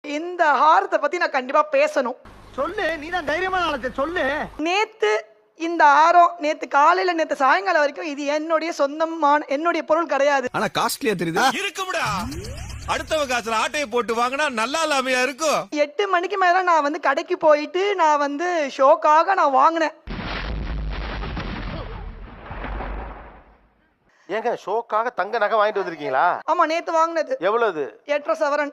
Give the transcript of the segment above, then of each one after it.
இந்த ஹாரத்தை பத்தி நான் கண்டிப்பா பேசணும் சொல்லு நீ தான் தைரியமான ஆளத்தை சொல்லு நேத்து இந்த ஆரம் நேத்து காலையில நேத்து சாயங்காலம் வரைக்கும் இது என்னுடைய சொந்தமான என்னுடைய பொருள் கிடையாது ஆனா காஸ்ட்லியா தெரியுது இருக்கும்டா அடுத்தவ காசுல ஆட்டையை போட்டு வாங்கினா நல்லா இல்லாமையா இருக்கும் எட்டு மணிக்கு மேல நான் வந்து கடைக்கு போயிட்டு நான் வந்து ஷோக்காக நான் வாங்கினேன் ஏங்க ஷோக்காக தங்க நகை வாங்கிட்டு வந்திருக்கீங்களா ஆமா நேத்து வாங்கினது எவ்வளவு எட்டரை சவரன்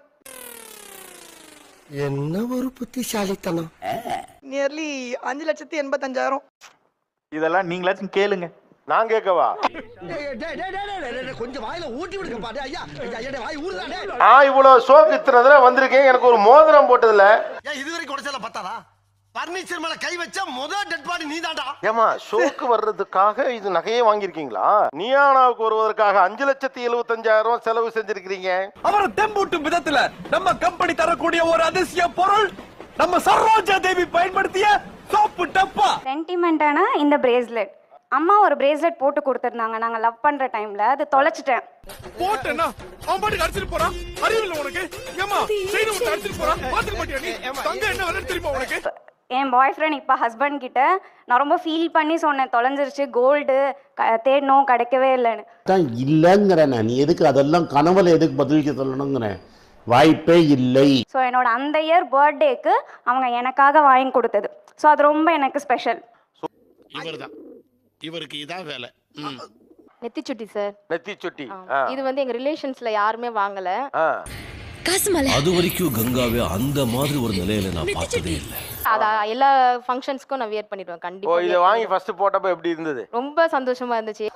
என்ன ஒரு புத்திசாலித்தனம் நியர்லி அஞ்சு லட்சத்தி எண்பத்தஞ்சாயிரம் இதெல்லாம் நீங்களாச்சும் கேளுங்க நான் கேட்கவா கொஞ்சம் வாயில ஊட்டி விடுங்க பாரு ஐயா ஐயா, ஐயா வாய் ஊறுதானே நான் இவ்வளவு ஷோக்கு இத்தனை தடவை வந்திருக்கேன் எனக்கு ஒரு மோதிரம் போட்டதுல ஏன் இது வரைக்கும் உடச்சல பத்தாதா பர்னிச்சர் மேல கை வச்ச முதல் டெட் பாடி நீதான்டா ஏமா ஷோக்கு வர்றதுக்காக இது நகையே வாங்கியிருக்கீங்களா நியானாவுக்கு வருவதற்காக அஞ்சு லட்சத்தி எழுபத்தஞ்சாயிரம் செலவு செஞ்சிருக்கிறீங்க அவரை தெம்பூட்டும் விதத்துல நம்ம கம்பெனி தரக்கூடிய ஒரு அதிசய பொருள் நம்ம சரோஜா தேவி பயன்படுத்திய சோப்பு டப்பா சென்டிமெண்ட்டான இந்த பிரேஸ்லெட் அம்மா ஒரு பிரேஸ்லெட் போட்டு கொடுத்துருந்தாங்க நாங்கள் லவ் பண்ணுற டைமில் அது தொலைச்சிட்டேன் போட்டேன்னா அவன் பாட்டுக்கு அடிச்சிட்டு போறான் அறிவில்ல உனக்கு ஏமா செய்து விட்டு அடிச்சிட்டு போறான் பாத்துக்க மாட்டியா நீ தங்க என்ன விலை தெரியுமா உனக்கு என் பாய் ஃப்ரெண்ட் இப்போ ஹஸ்பண்ட் கிட்ட நான் ரொம்ப ஃபீல் பண்ணி சொன்னேன் தொலைஞ்சிருச்சு கோல்டு தேடணும் கிடைக்கவே இல்லைன்னு தான் இல்லைங்கிறேன் நான் எதுக்கு அதெல்லாம் கனவுல எதுக்கு பதிலளிக்க சொல்லணுங்கிறேன் வாய்ப்பே இல்லை ஸோ என்னோட அந்த இயர் பர்த்டேக்கு அவங்க எனக்காக வாங்கி கொடுத்தது ஸோ அது ரொம்ப எனக்கு ஸ்பெஷல் இவர்தான் இவருக்கு இதான் வேலை ம். நெத்திச்சுட்டி சார் நெத்தி சுட்டி இது வந்து எங்க ரிலேஷன்ஸ்ல யாருமே வாங்கல அது வரைக்கும் கங்காவே அந்த மாதிரி ஒரு நிலையில நான் பார்த்ததே இல்லை அத எல்லா ஃபங்க்ஷன்ஸ்க்கும் நான் வியர் பண்ணிடுவேன் ஓ கண்டிப்பா இதை wear வாங்கி பண்ணிடுவேன். ஃபர்ஸ்ட் போட்டப்ப எப்படி இருந்தது ரொம்ப சந்தோஷமா இருந்துச்சு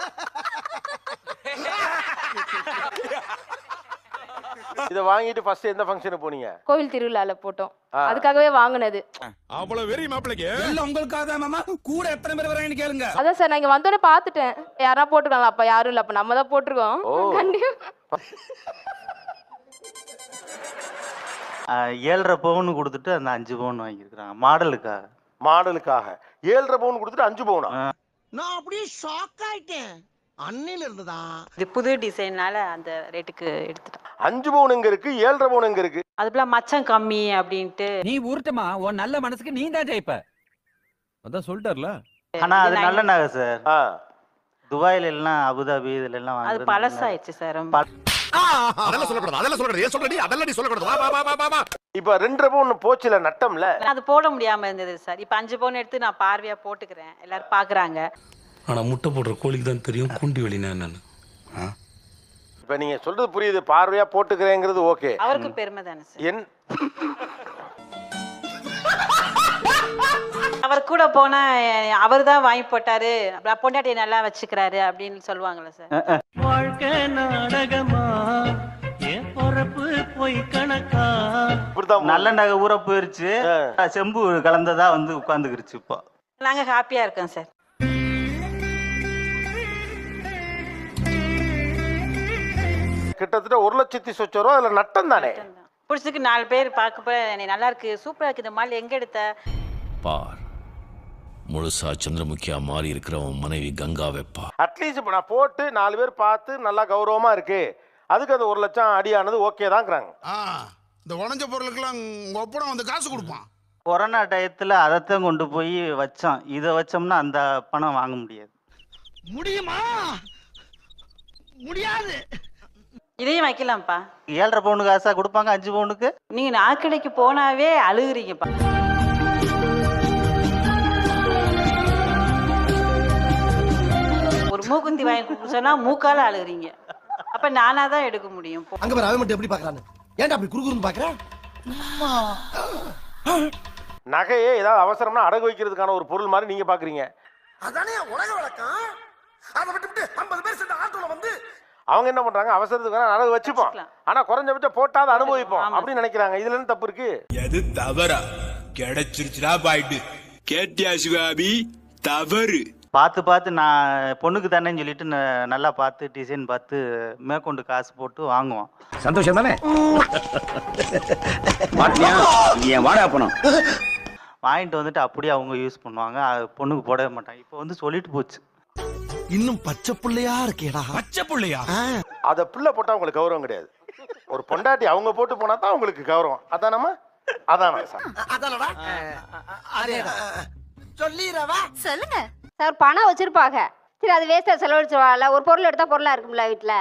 இதை வாங்கிட்டு ஃபர்ஸ்ட் எந்த ஃபங்க்ஷனுக்கு போனீங்க கோவில் திருவிழால போட்டோம் ஆ. அதுக்காகவே வாங்கினது அவ்வளவு வெறி மாப்பிளைக்கு எல்லாம் உங்களுக்காக மாமா கூட எத்தனை பேர் வராங்கன்னு கேளுங்க அதான் சார் நான் இங்க வந்தோடனே பார்த்துட்டேன் யாரா போட்டுருக்காங்களா அப்ப யாரும் இல்ல அப்ப நம்ம தான் போட்டிருக்கோம் ஓ. கண்டிப்பா ஏழரை பவுன் கொடுத்துட்டு அந்த அஞ்சு பவுன் வாங்கியிருக்கிறாங்க மாடலுக்காக மாடலுக்காக ஏழரை பவுன் கொடுத்துட்டு அஞ்சு பவுனா நான் அப்படியே ஷாக் ஆயிட்டேன் அன்னையில இருந்துதான் இது புது டிசைனால அந்த ரேட்டுக்கு எடுத்துட்டோம் அஞ்சு பவுன் எங்க இருக்கு ஏழரை பவுன் எங்க இருக்கு அதுபோல மச்சம் கம்மி அப்படின்ட்டு நீ உருட்டுமா உன் நல்ல மனசுக்கு நீ தான் ஜெயிப்ப அதான் சொல்லிட்டார்ல ஆனா அது நல்ல நகை சார் ஆ துபாயில எல்லாம் அபுதாபி இதுல எல்லாம் அது வாங்குறது நல்ல நகை. பழசாயிடுச்சு சார் ரொம்ப அதெல்லாம் சொல்லக்கூடாது அதெல்லாம் சொல்லக்கூடாது ஏன் சொல்ற நீ அதெல்லாம் நீ சொல்லக்கூடாது வா, வா, வா, வா, வா, வா. இப்ப ரெண்டரை பவுன் போச்சுல நட்டம்ல அது போட முடியாம இருந்தது சார் இப்ப அஞ்சு பவுன் எடுத்து நான் பார்வையா போட்டுக்கிறேன் எல்லாரும் பாக்குறாங்க ஆனா முட்டை போடுற கோழிக்கு தான் தெரியும் குண்டி வெளினா என்னன்னு இப்ப நீங்க சொல்றது புரியுது பார்வையா போட்டுக்கிறேங்கிறது ஓகே அவருக்கு பெருமை தானே சார் என் அவர் கூட போனா அவர் தான் வாங்கி போட்டாரு அப்புறம் பொண்டாட்டியை நல்லா வச்சுக்கிறாரு அப்படின்னு சொல்லுவாங்கல்ல சார் வாழ்க்கை நாடகமா என் பொறப்பு போய் கணக்கா இப்படிதான் நல்ல நகை ஊற போயிருச்சு செம்பு கலந்ததா வந்து உட்காந்துக்கிருச்சு இப்போ நாங்க ஹாப்பியா இருக்கோம் சார் கிட்டத்தட்ட ஒரு லட்சத்தி சொச்ச ரூபா அதுல நட்டம் தானே புடிச்சதுக்கு நாலு பேர் பார்க்க போய் நீ நல்லா இருக்கு சூப்பரா இருக்கு இந்த மால் எங்க எடுத்த பார் முழுசா சந்திரமுகியா மாறி இருக்கிறவன் மனைவி கங்கா வைப்பா அட்லீஸ்ட் இப்ப நான் போட்டு நாலு பேர் பார்த்து நல்லா கௌரவமா இருக்கு அதுக்கு அந்த ஒரு லட்சம் அடியானது ஓகே தாங்கிறாங்க இந்த உடஞ்ச பொருளுக்கெல்லாம் உங்க ஒப்படம் வந்து காசு கொடுப்பான் கொரோனா டயத்துல அதைத்தான் கொண்டு போய் வச்சோம் இதை வச்சோம்னா அந்த பணம் வாங்க முடியாது முடியுமா முடியாது இதையும் வைக்கலாம்ப்பா ஏழரை பவுனு காசா கொடுப்பாங்க அஞ்சு பவுனுக்கு நீங்க நாற்கடைக்கு போனாவே அழுகுறீங்கப்பா ஒரு மூக்குந்தி வாங்கி கொடுக்க சொன்னா மூக்கால அழுகுறீங்க அப்ப நானா தான் எடுக்க முடியும் போ. அங்க பாரு அவன் மட்டும் எப்படி பாக்குறான்னு ஏன்டா அப்படி குறுகுறுன்னு பாக்குறேன் நகையே ஏதாவது அவசரம்னா அடகு வைக்கிறதுக்கான ஒரு பொருள் மாதிரி நீங்க பாக்குறீங்க அதானே உலக வழக்கம் அதை விட்டுவிட்டு ஐம்பது பேர் சேர்ந்த ஆட்டோல வந்து அவங்க என்ன பண்றாங்க அவசரத்துக்கு வேணா அடகு வச்சுப்போம் வச்சுக்கலாம். ஆனா குறைஞ்சபட்சம் போட்டாத அனுபவிப்போம் ஆமா. அப்படின்னு நினைக்கிறாங்க இதுல என்ன தப்பு இருக்கு எது தவறா கிடைச்சிருச்சுடா பாயிட்டு கேட்டியா சிவாபி தவறு பார்த்து பார்த்து நான் பொண்ணுக்கு தானேன்னு சொல்லிட்டு ந- நல்லா பார்த்து டிசைன் பார்த்து மேற்கொண்டு காசு போட்டு வாங்குவோம் சந்தோஷம் தானே என் வாடகை பணம் வாங்கிட்டு வந்துட்டு அப்படியே அவங்க யூஸ் பண்ணுவாங்க அது பொண்ணுக்கு போடவே மாட்டாங்க இப்போ வந்து சொல்லிட்டு போச்சு இன்னும் பச்சை புள்ளையா இருக்கேடா பச்சை புள்ளையா அத பிள்ளை போட்டா உங்களுக்கு கௌரவம் கிடையாது ஒரு பொண்டாட்டி அவங்க போட்டு போனா தான் உங்களுக்கு கௌரவம் அதானம்மா அதானா சார் அதானடா சொல்லிடவா சொல்லுங்க சார் பணம் வச்சிருப்பாங்க சரி அது வேஸ்டா செலவழிச்சுவாங்கல்ல ஒரு பொருள் எடுத்தா பொருளா இருக்கும்ல வீட்டுல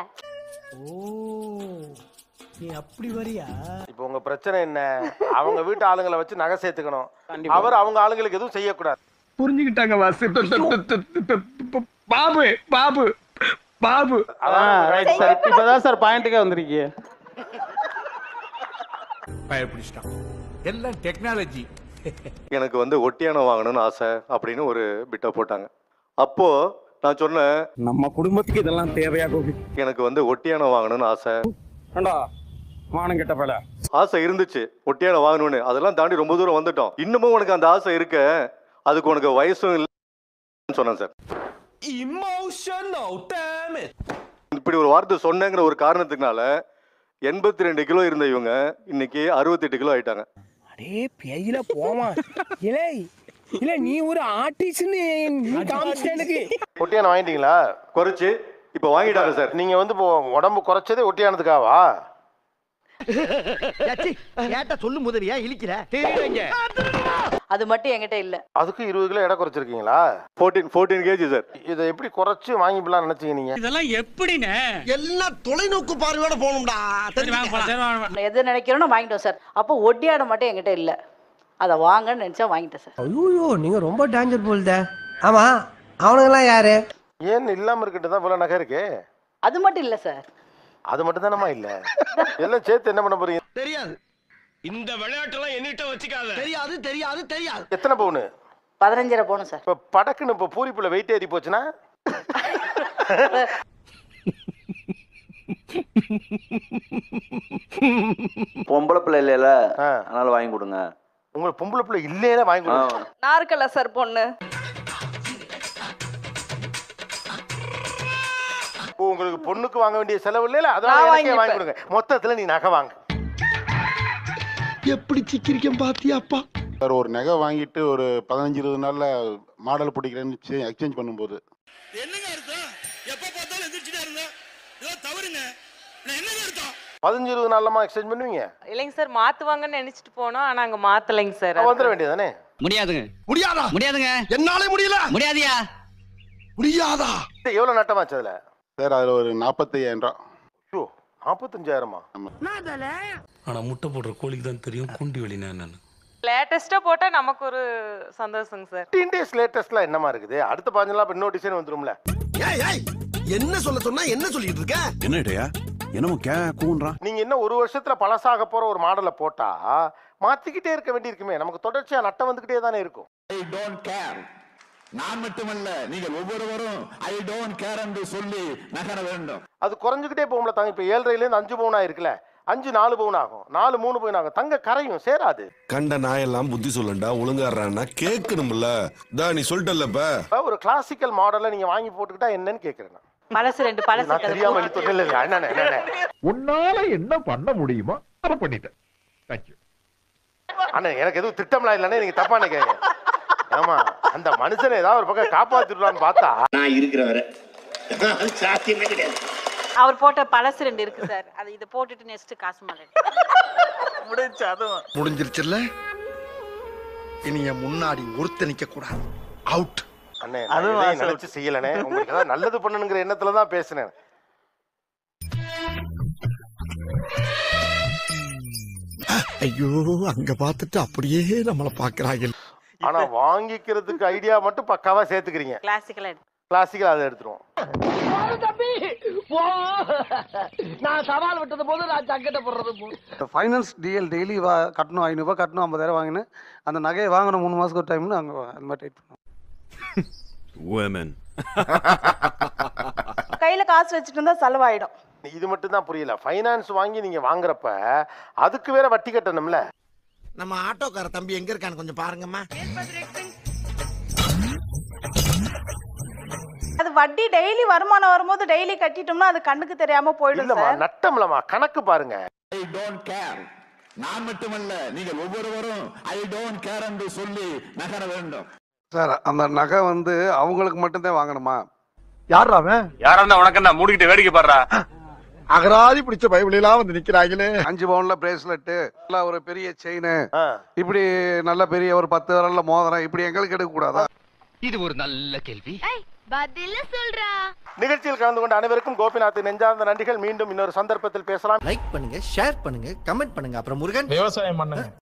இப்போ உங்க பிரச்சனை என்ன அவங்க வீட்டு ஆளுங்களை வச்சு நகை சேர்த்துக்கணும் அவர் அவங்க ஆளுங்களுக்கு எதுவும் செய்யக்கூடாது புரிஞ்சுக்கிட்டாங்க வாசு பாபு பாபு பாபு ரைட் சார் இப்பதான் சார் பாயிண்ட்டுக்கே வந்திருக்கீங்க பயப்பிடிச்சிட்டான் எல்லாம் டெக்னாலஜி எனக்கு வந்து ஒட்டியானம் வாங்கணும்னு ஆசை அப்படின்னு ஒரு பிட்டை போட்டாங்க அப்போ நான் சொன்னேன் நம்ம குடும்பத்துக்கு இதெல்லாம் தேவையா கோபி எனக்கு வந்து ஒட்டியானம் வாங்கணும்னு ஆசை ஏண்டா மானம் கெட்ட பல ஆசை இருந்துச்சு ஒட்டியானம் வாங்கணும்னு அதெல்லாம் தாண்டி ரொம்ப தூரம் வந்துட்டோம் இன்னமும் உனக்கு அந்த ஆசை இருக்க அதுக்கு உனக்கு வயசும் இல்லைன்னு சொன்னேன் சார் இமோஷனல் டேமேஜ் இப்படி ஒரு வார்த்தை சொன்னேங்கிற ஒரு காரணத்துக்குனால எண்பத்தி ரெண்டு கிலோ இருந்த இவங்க இன்னைக்கு அறுபத்தெட்டு கிலோ ஆயிட்டாங்க அடே பேயில போமா இல்லை இல்ல நீ ஒரு ஆர்டிஸ்ட்னு நீ காமிச்சிட்ட எனக்கு ஒட்டியானம் வாங்கிட்டீங்களா குறைச்சு இப்போ வாங்கிட்டாங்க சார் நீங்க வந்து இப்போ உடம்பு குறைச்சதே ஒட்டியானதுக்காவா ஏட்டா சொல்லும் முதலியா இழிக்கிற தெரியலங்க அது மட்டும் என்கிட்ட இல்ல அதுக்கு இருபது கிலோ எடை குறைச்சிருக்கீங்களா ஃபோர்டீன் ஃபோர்டீன் கேஜி சார் இதை எப்படி குறைச்சு வாங்கிப்பலாம் நினைச்சீங்க நீங்க எல்லாம் தொலைநோக்கு பார்வையோட போகணும்டா தெரியுமா எது நினைக்கிறோன்னு வாங்கிட்டோம் சார் அப்போ ஒட்டியாட மட்டும் என்கிட்ட இல்ல அதை வாங்கன்னு நினைச்சா வாங்கிட்டேன் சார் ஐயோ நீங்க ரொம்ப டேஞ்சர் போல்த ஆமா அவனுங்கெல்லாம் யாரு ஏன் இல்லாம இருக்கட்டு தான் இவ்வளவு நகை இருக்கு அது மட்டும் இல்ல சார் அது மட்டும் தானமா இல்ல எல்லாம் சேர்த்து என்ன பண்ண போறீங்க தெரியாது இந்த விளையாட்டெல்லாம் என்னிட்ட வச்சுக்காத தெரியாது தெரியாது தெரியாது எத்தனை பவுனு பதினஞ்சரை போகணும் சார் இப்ப படக்குன்னு இப்ப பூரிப்புல வெயிட் ஏறி போச்சுன்னா பொம்பளை பிள்ளை இல்லைல்ல ஆ. அதனால வாங்கி கொடுங்க உங்களுக்கு பொம்பளை பிள்ளை இல்லையே வாங்கி கொடுங்க நான் இருக்கல சார் பொண்ணு இப்போ உங்களுக்கு பொண்ணுக்கு வாங்க வேண்டிய செலவு இல்லைல அதனால நான் எனக்கே வாங்கி வாங்கிப்பேன். கொடுங்க மொத்தத்துல நீ நகை வாங்க எப்படி சிக்கிரிக்கம் பாத்தியாப்பா சார் ஒரு நகை வாங்கிட்டு ஒரு பதினஞ்சு இருபது நாள்ல மாடல் பிடிக்கிறேன்னு எக்ஸ்சேஞ்ச் பண்ணும்போது என்னங்க அர்த்தம் எப்ப பார்த்தாலும் எந்திரிச்சுட்டே இருந்தேன் ஏதோ தவறுங்க என்னங்க அர்த்தம் பதினஞ்சு இருபது நாள்லமா எக்ஸ்சேஞ்ச் பண்ணுவீங்க இல்லைங்க சார் மாத்துவாங்கன்னு நினைச்சிட்டு போனோம் ஆனா அங்க மாத்தலைங்க சார் அப்ப வந்துட வேண்டியதானே முடியாதுங்க முடியாதா முடியாதுங்க என்னாலே முடியல முடியாதியா முடியாதா எவ்வளவு நட்டமாச்சு அதுல சார் அதுல ஒரு நாற்பத்தையாயிரம் ரூபா ஐயோ நாற்பத்தஞ்சாயிரமா ஆனா முட்டை போடுற கோழிக்கு தான் தெரியும் குண்டி வெளினா என்னன்னு லேட்டஸ்டா போட்டா நமக்கு ஒரு சந்தோஷங்க சார் ஃபிஃப்டீன் டேஸ் லேட்டஸ்ட்லாம் என்னமா இருக்குது அடுத்த பாஞ்சு நாள் இன்னொரு டிசைன் வந்துரும்ல ஏய் ஏய் என்ன சொல்ல சொன்னா என்ன சொல்லிட்டு இருக்க என்னடையா என்னமோ கே கூன்றான் நீங்க என்ன ஒரு வருஷத்துல பழசாக போற ஒரு மாடலை போட்டா மாத்திக்கிட்டே இருக்க வேண்டியிருக்குமே நமக்கு தொடர்ச்சியா நட்டம் வந்துகிட்டே தானே இருக்கும் ஐ டோன்ட் கேர் நான் மட்டுமல்ல நீங்கள் ஒவ்வொருவரும் ஐ டோன்ட் கேர் என்று சொல்லி நகர வேண்டும் அது குறைஞ்சுக்கிட்டே போகும்ல தங்க இப்ப ஏழரைல இருந்து அஞ்சு பவுன் ஆயிருக்குல்ல அஞ்சு நாலு பவுன் ஆகும் நாலு மூணு பவுன் ஆகும் தங்க கரையும் சேராது கண்ட நாயெல்லாம் புத்தி சொல்லண்டா ஒழுங்காடுறான்னா கேட்கணும்ல தா நீ சொல்லிட்டல்லப்ப இப்ப ஒரு கிளாசிக்கல் மாடலை நீங்க வாங்கி போட்டுக்கிட்டா என்னன்னு கேக்குறேன் நான். பழசு ரெண்டு பழசு நான் தெரியாம இழுத்து இல்ல இல்ல என்னண்ணே என்னண்ணே உன்னால என்ன பண்ண முடியுமோ அதை பண்ணிட்டேன் தேங்க்யூ அண்ணே எனக்கு எதுவும் திட்டம்லாம் இல்லைன்னு நீங்க தப்பா நினைக்காதீங்க ஆமா அந்த மனுஷனை ஏதாவது ஒரு பக்கம் காப்பாத்திடலான்னு பார்த்தா நான் இருக்கிற வரை சாத்தியமே கிடையாது அவர் போட்ட பழசு ரெண்டு இருக்கு சார் அது இதை போட்டுட்டு நெக்ஸ்ட் காசு மாலை முடிஞ்சு அதுவும் முடிஞ்சிருச்சுல்ல இனி என் முன்னாடி ஒருத்த நிக்க கூடாது அவுட் அண்ணே அதுவும் அதுவும் ஆசை. நினைச்சு செய்யலனே உங்களுக்கு ஏதாவது நல்லது பண்ணணுங்கிற எண்ணத்துல தான் பேசினேன் ஐயோ அங்க பார்த்துட்டு அப்படியே நம்மள பாக்குறாங்க ஆனா வாங்கிக்கிறதுக்கு ஐடியா மட்டும் பக்காவா சேர்த்துக்கிறீங்க கிளாசிக்கலா கிளாசிக்கல் அதை எடுத்துருவோம் நான் சவால் விட்டது போது நான் சங்கட்ட போடுறது போது ஃபைனான்ஸ் டிஎல் டெய்லி வா கட்டணும் ஐநூறுபா கட்டணும் ஐம்பதாயிரம் வாங்கினேன் அந்த நகையை வாங்கணும் மூணு மாதத்துக்கு ஒரு டைம்னு அங்கே அந்த மாதிரி டைப் பண்ணுவோம் women கையில காசு வச்சுட்டு இருந்தா செலவாயிடும் இது மட்டும் தான் புரியல ஃபைனான்ஸ் வாங்கி நீங்க வாங்குறப்ப அதுக்கு வேற வட்டி கட்டணும்ல நம்ம ஆட்டோக்கார தம்பி எங்க இருக்கான்னு கொஞ்சம் பாருங்கம்மா அது வட்டி டெய்லி வருமானம் வரும்போது டெய்லி கட்டிட்டோம்னா அது கண்ணுக்கு தெரியாம போயிடும் இல்லம்மா சார் நட்டம்லம்மா கணக்கு பாருங்க ஐ டோன்ட் கேர் நான் மட்டுமல்ல நீங்கள் ஒவ்வொருவரும் ஐ டோன்ட் கேர் என்று சொல்லி நகர வேண்டும் சார் அந்த நகை வந்து அவங்களுக்கு மட்டும்தான் வாங்கணுமா யார் அவன் யாரா இருந்தா உனக்கு என்ன மூடிக்கிட்டு வேடிக்கை பாடுறா அகராதி பிடிச்ச பைபிளெல்லாம் வந்து நிக்கிறாங்களே அஞ்சு பவுன்ல பிரேஸ்லெட் ஒரு பெரிய செயின் ஆ. இப்படி நல்ல பெரிய ஒரு பத்து விரல்ல மோதிரம் இப்படி எங்களுக்கு எடுக்க கூடாதா இது ஒரு நல்ல கேள்வி பதில சொல்றா நிகழ்ச்சியில் கலந்து கொண்ட அனைவருக்கும் கோபிநாத் நெஞ்சார்ந்த நன்றிகள் மீண்டும் இன்னொரு சந்தர்ப்பத்தில் பேசலாம் லைக் பண்ணுங்க ஷேர் பண்ணுங்க கமெண்ட் பண்ணுங்க அப்புறம் முருகன் விவசாயம் பண்ணுங்க